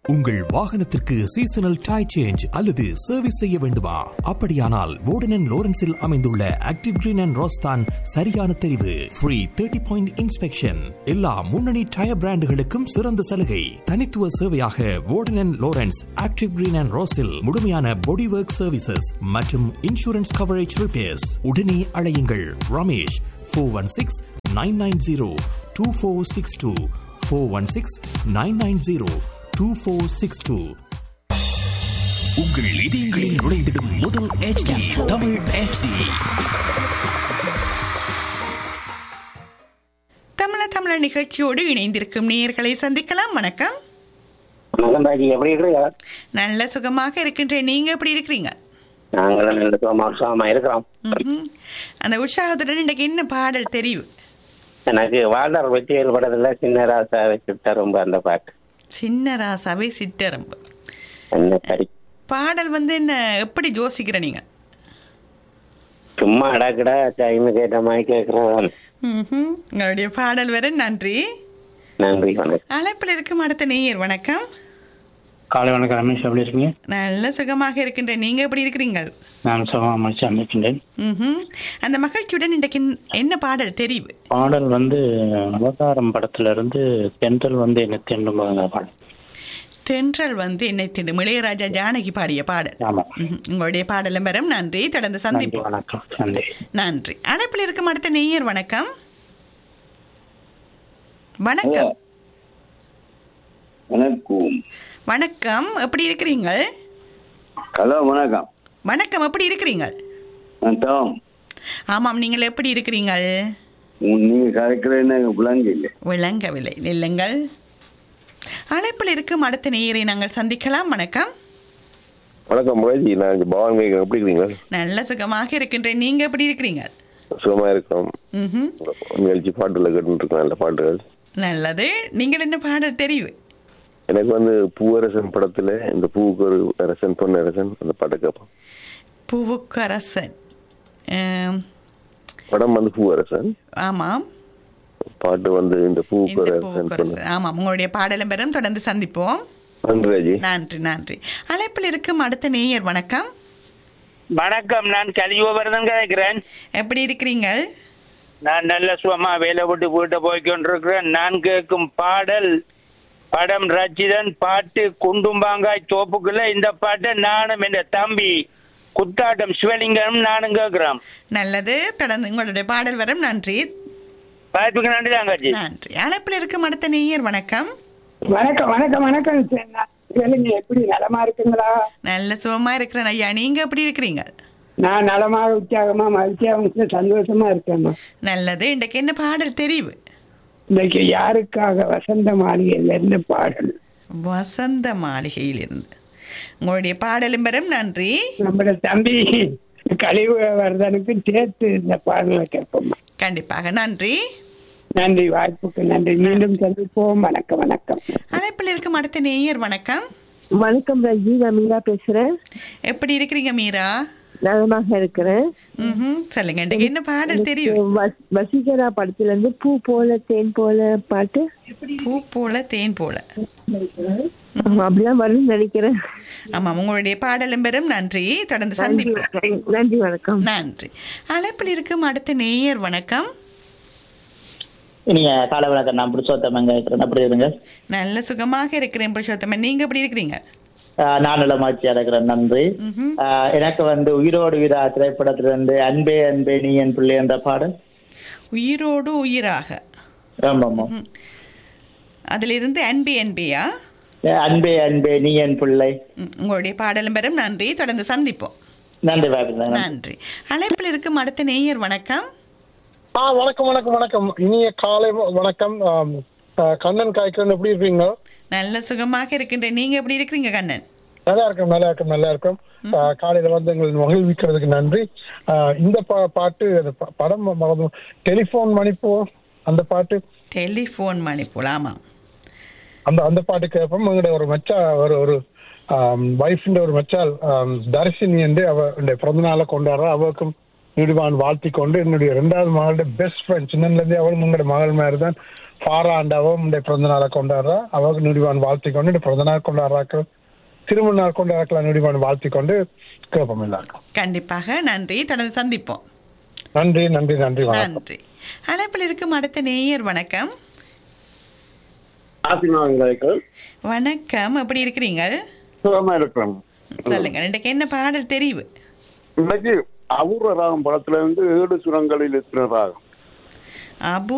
உங்கள் வாகனத்திற்கு seasonal tyre change அல்லது சர்வீஸ் செய்ய வேண்டுமா அப்படியானால் வோர்டன் லோரன்ஸில் அமைந்துள்ள ஆக்டிவ் கிரீன் அண்ட் ரோஸ்தான் சரியான தெரிவு ஃப்ரீ தேர்ட்டி பாயிண்ட் இன்ஸ்பெக்ஷன் எல்லா முன்னணி டயர் பிராண்டுகளுக்கும் சிறந்த சலுகை தனித்துவ சேவையாக வோர்டன் லோரன்ஸ் ஆக்டிவ் கிரீன் அண்ட் ரோஸில் முழுமையான பாடி ஒர்க் சர்வீசஸ் மற்றும் இன்சூரன்ஸ் கவரேஜ் ரிப்பேர்ஸ் உடனே அழையுங்கள் Ramesh four one six nine nine zero two four six two four one six nine nine zero two four six two உங்கள் இதயங்களில் நுழைந்திடும் முதல் HD தமிழ் HD தமிழ தமிழ நிகழ்ச்சியோடு இணைந்திருக்கும் நேயர்களை சந்திக்கலாம் வணக்கம் வணக்கம் ராஜி எப்படி இருக்கிறீங்க நல்ல சுகமாக இருக்கின்றேன் நீங்க எப்படி இருக்கிறீங்க நாங்களும் நல்ல சுகமா சுகமா இருக்கிறோம் ம்ஹும். அந்த உற்சாகத்துடன் இன்றைக்கு என்ன பாடல் தெரியும் எனக்கு வாழ்டர் வெற்றியல் படத்துல சின்ன ராசா வச்சுட்டா ரொம்ப அந்த பாட்டு சின்ன ராசாவே சித்தரம்பு என்ன சரி பாடல் வந்து என்ன எப்படி யோசிக்கிற நீங்க சும்மா அடாக்கடா டைம் கேட்ட மாதிரி கேட்கிறோம் ம்ஹும். உங்களுடைய பாடல் வர நன்றி நன்றி வணக்கம் அழைப்பில் இருக்கும் அடுத்த நேயர் வணக்கம் காலை வணக்கம் ரமேஷ் எப்படி இருக்கீங்க நல்ல சுகமாக இருக்கின்றேன் நீங்க எப்படி இருக்கிறீங்க நான் சுகம் அமைச்சு அமைக்கின்றேன் ம்ஹும். அந்த மகிழ்ச்சியுடன் இன்றைக்கு என்ன பாடல் தெரிவு பாடல் வந்து அவதாரம் படத்துல இருந்து தென்றல் வந்து என்ன தென்றும் பாடல் தென்றல் வந்து என்னை திடும் இளையராஜா ஜானகி பாடிய பாடல் ஆமா ம்ஹும். உங்களுடைய பாடலும் வரும் நன்றி தொடர்ந்து நன்றி சந்திப்போம் வணக்கம் நன்றி நன்றி அழைப்பில் இருக்கும் அடுத்த நேயர் வணக்கம் வணக்கம் வணக்கம் வணக்கம் எப்படி இருக்கிறீங்க ஹலோ வணக்கம் வணக்கம் எப்படி இருக்கிறீங்க நான் டாம் ஆமாம் நீங்கள் எப்படி இருக்கிறீங்க உன் நீங்க கதைக்கிறேன்னு விளங்கு இல்லை விளங்கவில்லை நில்லுங்கள் அழைப்பில் இருக்கும் அடுத்த நேயரை நாங்கள் சந்திக்கலாம் வணக்கம் வணக்கம் முரளி நான் இங்க பவான் கேட்கிறேன் எப்படி இருக்கீங்களா நல்ல சுகமாக இருக்கின்றேன் நீங்க எப்படி இருக்கிறீங்க சுகமா இருக்கிறோம் ம்ஹும். நிகழ்ச்சி பாட்டுல கேட்டு இருக்கேன் நல்ல பாட்டுகள் நல்லது நீங்கள் என்ன பாடல் தெரிவு எனக்கு வந்து பூவரசன் படத்துல இந்த பூவுக்கு ஒரு அரசன் பொண்ணு அரசன் அந்த பாட்டை கேட்போம் பூவுக்கரசன் ஆம், படம் வந்து பூவரசன் ஆமாம் பாட்டு வந்து இந்த பூவுக்கு இந்த ஒரு அரசன் பொண்ணு பூவுக்கரசன் ஆமாம் உங்களுடைய பாடலும் பெறும் தொடர்ந்து சந்திப்போம் நன்றி ராஜி நன்றி நன்றி அழைப்பில் இருக்கும் அடுத்த நேயர் வணக்கம் வணக்கம் நான் கலியுகவர்தன் கேட்கிறேன் எப்படி இருக்கிறீங்க நான் நல்ல சுகமா வேலை விட்டு வீட்டை போய் கொண்டிருக்கிறேன் நான் கேட்கும் பாடல் படம் ரச்சிதன் பாட்டு குண்டும்பாங்காய் தோப்புக்குள்ள இந்த பாட்டை நானும் என் தம்பி குத்தாட்டம் சிவலிங்கம் நானும் கேட்கிறோம் நல்லது தொடர்ந்து உங்களுடைய பாடல் வரும் நன்றி வாய்ப்புக்கு நன்றி தாங்காச்சி நன்றி அழைப்பில் இருக்கும் அடுத்த நேயர் வணக்கம் வணக்கம் வணக்கம் வணக்கம் சொல்லுங்க எப்படி நலமா இருக்குங்களா நல்ல சுகமா இருக்கிறேன் ஐயா நீங்க எப்படி இருக்கிறீங்க நான் நலமாக உற்சாகமா மகிழ்ச்சியாக சந்தோஷமா இருக்கேம்மா நல்லது இன்றைக்கு என்ன பாடல் தெரிவு இன்னைக்கு யாருக்காக வசந்த மாளிகையில இருந்து பாடல் வசந்த மாளிகையிலிருந்து உங்களுடைய பாடலும் பெறும் நன்றி நம்மளோட தம்பி கழிவு வர்தனுக்கு சேர்த்து இந்த பாடலை கேட்போம்மா கண்டிப்பாக நன்றி நன்றி வாய்ப்புக்கு நன்றி மீண்டும் சந்திப்போம் வணக்கம் வணக்கம் அழைப்பில் இருக்கும் அடுத்த நேயர் வணக்கம் வணக்கம் ரஜி நான் மீரா பேசுறேன் எப்படி இருக்கிறீங்க மீரா நலமாக இருக்கிறேன் ம்ஹும். சொல்லுங்க இன்றைக்கு என்ன பாடல் தெரியும் வஸ்- வசீகரா படத்துல இருந்து பூ போல தேன் போல பாட்டு பூ போல தேன் போல ஆமா, அப்படிதான் வரும்னு நினைக்கிறேன் ஆமாம் உங்களுடைய பாடலும் பெறும் நன்றி தொடர்ந்து நன்றி சந்திப்போம் நன்றி வணக்கம் நன்றி அழைப்பில் இருக்கும் அடுத்த நேயர் வணக்கம் நீங்க காலை வணக்கம் நான் புருஷோத்தமங்க இருக்கிறேன் அப்படி இருங்க நல்ல சுகமாக இருக்கிறேன் புருஷோத்தமன் நீங்க எப்படி இருக்கிறீங்க ஆஹ் நான் நலமாச்சியா இருக்கிறேன் நன்றி ம்ஹும். ஆஹ் எனக்கு வந்து உயிரோடு உயிரா திரைப்படத்துல இருந்து அன்பே அன்பே நீ என் பிள்ளை என்ற பாடல் உயிரோடு உயிராக ஆமா ஆமா அதிலிருந்து அன்பி அன்பியா ஆஹ் அன்பே அன்பே நீ என் பிள்ளை ம், உங்களுடைய பாடலும் பெறும் நன்றி தொடர்ந்து சந்திப்போம் நன்றி பாபி நன்றி அழைப்பில் இருக்கும் அடுத்த நேயர் வணக்கம் ஆ வணக்கம் வணக்கம் வணக்கம் இனிய காலை வ- வணக்கம் ஆம், ஆ, கண்ணன் காய்க்கிறன் எப்படி இருக்கீங்க நல்ல சுகமாக இருக்கின்றேன் நீங்க எப்படி இருக்கிறீங்க கண்ணன் நல்லா இருக்கும் நல்லா இருக்கும் நல்லா இருக்கும் ஆ, காலையில வந்து எங்களை மகிழ்விக்கிறதுக்கு நன்றி ஆ, இந்த பா- பாட்டு அது ப- படம் மறந்து டெலிபோன் மணிப்போ அந்த பாட்டு டெலிஃபோன் மணிப்பூல் ஆமாம் அந்த அந்த பாட்டு கேட்போம் எங்களுடைய ஒரு மச்சா ஒரு ஒரு வைஃபின் ஒரு மச்சால் ஆம், தர்ஷினி என்று அவ பிறந்த நாளை கொண்டாடுறா அவருக்கும் நீடுவான் வாழ்த்தி கொண்டு என்னுடைய ரெண்டாவது மகளுடைய பெஸ்ட் ஃப்ரெண்ட் சின்னதுலேருந்தே அவளும் உங்களுடைய மகள் மாதிரி தான் பாராண்டவும் இந்த பிறந்த நாளை கொண்டாடுறா அவளுக்கு நீடுவான் வாழ்த்தி கொண்டு இந்த பிறந்த நாள் கொண்டாடுறாக்கள் திருமண நாள் கொண்டாடுறாக்கள் நீடுவான் வாழ்த்தி கொண்டு கேட்போம் எல்லாருக்கும் கண்டிப்பாக நன்றி தொடர்ந்து சந்திப்போம் நன்றி நன்றி நன்றி வணக்கம் நன்றி அழைப்பில் இருக்கும் அடுத்த நேயர் வணக்கம் வணக்கம் எப்படி இருக்கிறீங்க சுகமா இருக்கிறோம் சொல்லுங்க இன்றைக்கு என்ன பாடல் தெரிவு இன்னைக்கு அபூர்வ ராகம் படத்துல இருந்து ஏடு சுரங்களில் இருக்கிற ராகம் அபு